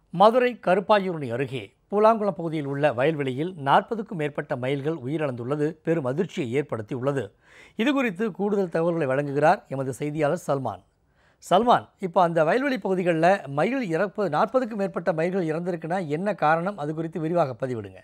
மதுரை கருப்பாயூரணி அருகே பூலாங்குளம் பகுதியில் உள்ள வயல்வெளியில் நாற்பதுக்கும் மேற்பட்ட மயில்கள் உயிரிழந்துள்ளது பெரும் அதிர்ச்சியை ஏற்படுத்தியுள்ளது இது குறித்து கூடுதல் தகவல்களை வழங்குகிறார் எமது செய்தியாளர் சல்மான் சல்மான் இப்போ அந்த வயல்வெளி பகுதிகளில் மயில் இறப்பு நாற்பதுக்கும் மேற்பட்ட மயில்கள் இறந்திருக்குன்னா என்ன காரணம் அது குறித்து விரிவாக பதிவிடுங்க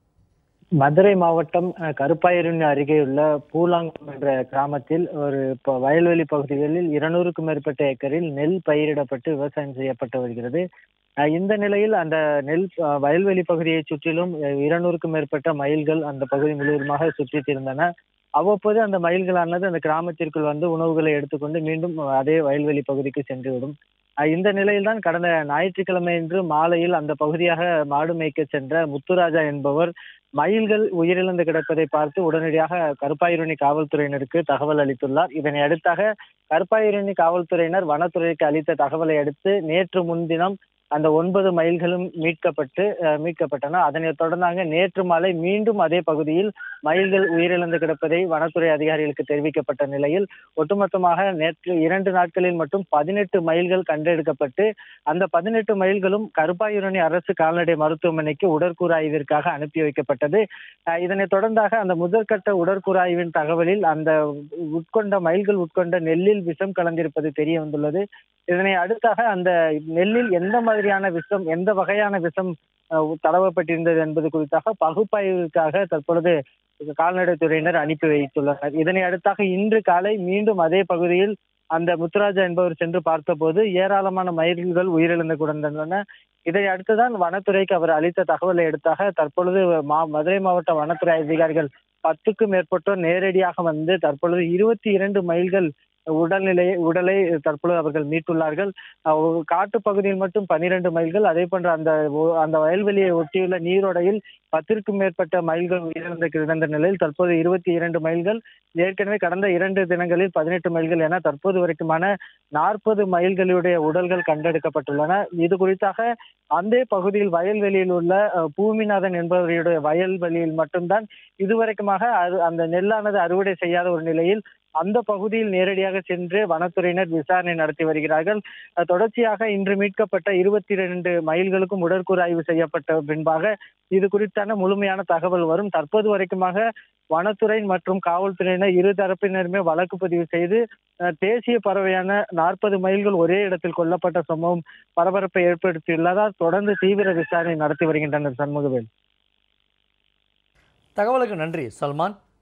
மதுரை மாவட்டம் அஹ், கருப்பாயூரணி அருகே உள்ள பூலாங்கம் என்ற கிராமத்தில் ஒரு ப- வயல்வெளி பகுதிகளில் இருநூறுக்கும் மேற்பட்ட ஏக்கரில் நெல் பயிரிடப்பட்டு விவசாயம் செய்யப்பட்டு வருகிறது அஹ், இந்த நிலையில் அந்த நெல் அஹ், வயல்வெளி பகுதியை சுற்றிலும் அஹ், இருநூறுக்கும் மேற்பட்ட மயில்கள் அந்த பகுதி முழுவதுமாக சுற்றித் இருந்தன அவ்வப்போது அந்த மயில்களானது அந்த கிராமத்திற்குள் வந்து உணவுகளை எடுத்துக்கொண்டு மீண்டும் அதே வயல்வெளி பகுதிக்கு சென்றுவிடும் அஹ், இந்த நிலையில்தான் கடந்த ஞாயிற்றுக்கிழமையன்று மாலையில் அந்த பகுதியாக மாடு மேய்க்க சென்ற முத்துராஜா என்பவர் மயில்கள் உயிரிழந்து கிடப்பதை பார்த்து உடனடியாக கருப்பாயூரணி காவல்துறையினருக்கு தகவல் அளித்துள்ளார் இதனை அடுத்தாக கருப்பாயூரணி காவல்துறையினர் வனத்துறைக்கு அளித்த தகவலை அடுத்து நேற்று முன்தினம் அந்த ஒன்பது மயில்களும் மீட்கப்பட்டு அஹ், மீட்கப்பட்டன அதனைத் தொடர்ந்தாங்க நேற்று மாலை மீண்டும் அதே பகுதியில் மயில்கள் உயிரிழந்து கிடப்பதை வனத்துறை அதிகாரிகளுக்கு தெரிவிக்கப்பட்ட நிலையில் ஒட்டுமொத்தமாக நேற்று இரண்டு நாட்களில் மட்டும் பதினெட்டு மயில்கள் கண்டெடுக்கப்பட்டு அந்த பதினெட்டு மயில்களும் கருப்பாயூரணி அரசு கால்நடை மருத்துவமனைக்கு உடற்கூறாய்விற்காக அனுப்பி வைக்கப்பட்டது அஹ் இதனைத் தொடர்ந்தாக அந்த முதற்கட்ட உடற்கூறாய்வின் தகவலில் அந்த உட்கொண்ட மயில்கள் உட்கொண்ட நெல்லில் விஷம் கலந்திருப்பது தெரிய வந்துள்ளது இதனை அடுத்தாக அந்த நெல்லில் எந்த மாதிரியான விஷம் எந்த வகையான விஷம் அஹ், தடவப்பட்டிருந்தது என்பது குறித்தாக பகுப்பாய்விற்காக தற்பொழுது கால்நடைத்துறையினர் அனுப்பி வைத்துள்ளனர் இதனை அடுத்தாக இன்று காலை மீண்டும் அதே பகுதியில் அந்த முத்துராஜா என்பவர் சென்று பார்த்தபோது ஏராளமான மயில்கள் உயிரிழந்து கிடந்தன இதை அடுத்துதான் வனத்துறைக்கு அவர் அளித்த தகவலை எடுத்தாக தற்பொழுது மா மதுரை மாவட்ட வனத்துறை அதிகாரிகள் பத்துக்கும் மேற்பட்டோர் நேரடியாக வந்து தற்பொழுது இருபத்தி இரண்டு மைல்கள் உடல்நிலை உடலை தற்பொழுது அவர்கள் மீட்டுள்ளார்கள் அஹ் காட்டுப் பகுதியில் மட்டும் பனிரெண்டு மைல்கள் அதே போன்று அந்த ஒ- அந்த வயல்வெளியை ஒட்டியுள்ள நீரோடையில் பத்திற்கும் மேற்பட்ட மைல்கள் உயிரிழந்து கிடந்த நிலையில் தற்போது இருபத்தி இரண்டு மைல்கள் ஏற்கனவே கடந்த இரண்டு தினங்களில் பதினெட்டு மைல்கள் என தற்போது வரைக்குமான நாற்பது மைல்களுடைய உடல்கள் கண்டெடுக்கப்பட்டுள்ளன இது குறித்தாக அந்த பகுதியில் வயல்வெளியில் உள்ள அஹ், பூமிநாதன் என்பவருடைய வயல்வெளியில் மட்டும்தான் இதுவரைக்குமாக அறு- அந்த நெல்லானது அறுவடை செய்யாத ஒரு நிலையில் அந்த பகுதியில் நேரடியாக சென்று வனத்துறையினர் விசாரணை நடத்தி வருகிறார்கள் அஹ், தொடர்ச்சியாக இன்று மீட்கப்பட்ட இருபத்தி இரண்டு மைல்களுக்கும் உடற்கூறாய்வு செய்யப்பட்ட பின்பாக இது குறித்தான முழுமையான தகவல் வரும் தற்போது வரைக்குமாக வனத்துறை மற்றும் காவல்துறையினர் இரு தரப்பினருமே வழக்கு பதிவு செய்து அஹ், தேசிய பறவையான நாற்பது மைல்கள் ஒரே இடத்தில் கொல்லப்பட்ட சம்பவம் பரபரப்பை ஏற்படுத்தியுள்ளதால் தொடர்ந்து தீவிர விசாரணை நடத்தி வருகின்றனர் சண்முகவேல் தகவலுக்கு நன்றி சல்மான்